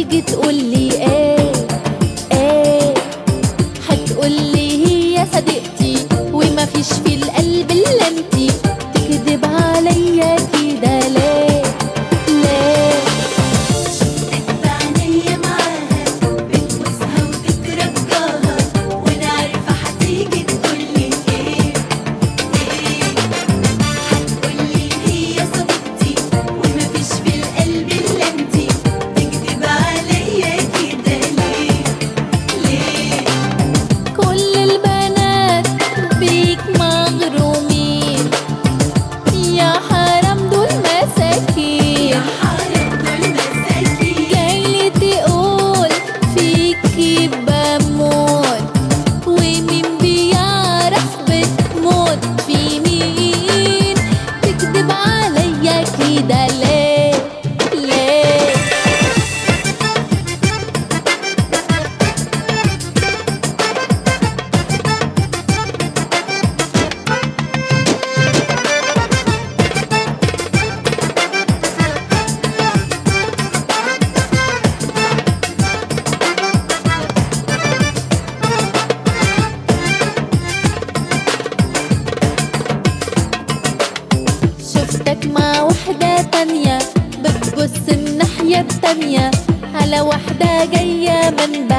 هتيجي تقولي ايه ايه هتقولي هي صديقتي وما فيش في القلب الا انتي تكذب عليا كده ليه ليه بعينيا معاها بتبوسها وتترجاها وانا عارفه هتيجي تقولي ايه ايه هتقولي هي صديقتي ومفيش في القلب الا انتي تكدب عليا كده ليه ليه كل البنات بيك مغرومين يا حرام دول مساكين يا حرام دول مساكين جاي تقول فيكي بموت ومين بيعرف بتموت في مين تكذب عليا كده ليه ليه شفتك مع وحدة تانية بتبص الناحية التانية على واحدة جاية من